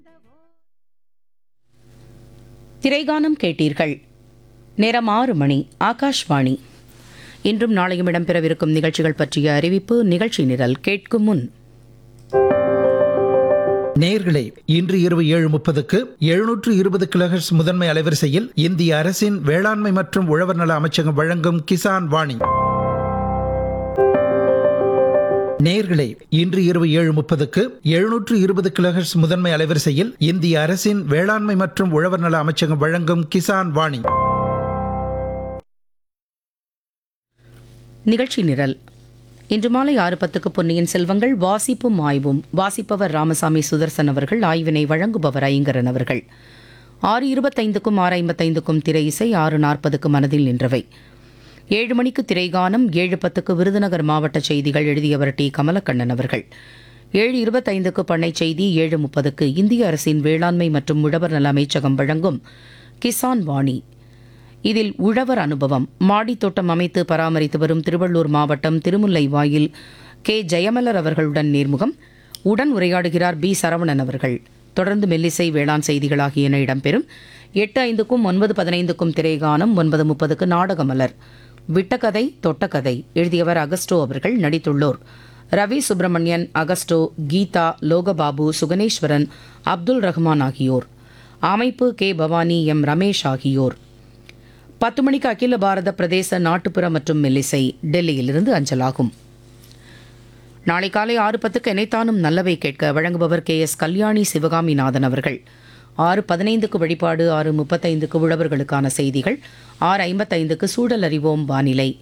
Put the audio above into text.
திரைகானம் கேட்டீர்கள் நேரம் ஆறு மணி ஆகாஷ்வாணி இன்றும் நாளையும் இடம்பெறவிருக்கும் நிகழ்ச்சிகள் பற்றிய அறிவிப்பு நிகழ்ச்சி நிரல் கேட்கும் முன் நேயர்களே இன்று இரவு ஏழு முப்பதுக்கு எழுநூற்று இருபது கிலோஹெர்ட்ஸ் முதன்மை அலைவரிசையில் இந்திய அரசின் வேளாண்மை மற்றும் உழவர் நல அமைச்சகம் வழங்கும் கிசான் வாணி நேயர்களே இன்று இரவு ஏழு முப்பதுக்கு எழுநூற்று இருபது கிலோஹெர்ட்ஸ் முதன்மை அலைவரிசையில் இந்திய அரசின் வேளாண்மை மற்றும் உழவர் நல அமைச்சகம் வழங்கும் கிசான் வாணி நிகழ்ச்சி நிரல் இன்று மாலை ஆறு பத்துக்கு பொன்னியின் செல்வங்கள் வாசிப்பும் ஆய்வும் வாசிப்பவர் ராமசாமி சுதர்சன் அவர்கள் ஆய்வினை வழங்குபவர் ஐங்கரன் அவர்கள் ஆறு இருபத்தைந்துக்கும் ஆறு ஐம்பத்தைந்துக்கும் திரை இசை ஆறு நாற்பதுக்கு மனதில் நின்றவை ஏழு மணிக்கு திரைகானம் ஏழு பத்துக்கு விருதுநகர் மாவட்ட செய்திகள் எழுதியவர் டி கமலக்கண்ணன் அவர்கள் ஏழு இருபத்தைந்துக்கு பண்ணை செய்தி ஏழு முப்பதுக்கு இந்திய அரசின் வேளாண்மை மற்றும் உழவர் நல அமைச்சகம் வழங்கும் கிசான் வாணி இதில் உழவர் அனுபவம் மாடித் தோட்டம் அமைத்து பராமரித்து வரும் திருவள்ளூர் மாவட்டம் திருமுல்லை வாயில் கே ஜெயமலர் அவர்களுடன் நேர்முகம் உடன் உரையாடுகிறார் பி சரவணன் அவர்கள் தொடர்ந்து மெல்லிசை வேளாண் செய்திகள் ஆகியன இடம்பெறும் எட்டு ஐந்துக்கும் ஒன்பது பதினைந்துக்கும் திரைகானம் ஒன்பது முப்பதுக்கு நாடகமலர் விட்டகதை தொட்டக்கதை எழுதியவர் அகஸ்டோ அவர்கள் நடித்துள்ளோர் ரவி சுப்பிரமணியன் அகஸ்டோ கீதா லோகபாபு சுகனேஸ்வரன் அப்துல் ரஹ்மான் ஆகியோர் அமைப்பு கே பவானி எம் ரமேஷ் ஆகியோர் பத்து மணிக்கு அகில பாரத பிரதேச நாட்டுப்புற மற்றும் மெல்லிசை டெல்லியிலிருந்து அஞ்சலாகும் நாளை காலை ஆறு பத்துக்கு எனைத்தானும் நல்லவை கேட்க வழங்குபவர் கே எஸ் கல்யாணி சிவகாமிநாதன் அவர்கள் ஆறு பதினைந்துக்கு வழிபாடு ஆறு முப்பத்தைந்துக்கு உழவர்களுக்கான செய்திகள் ஆறு ஐம்பத்தைந்துக்கு சூழல் அறிவோம் வானிலை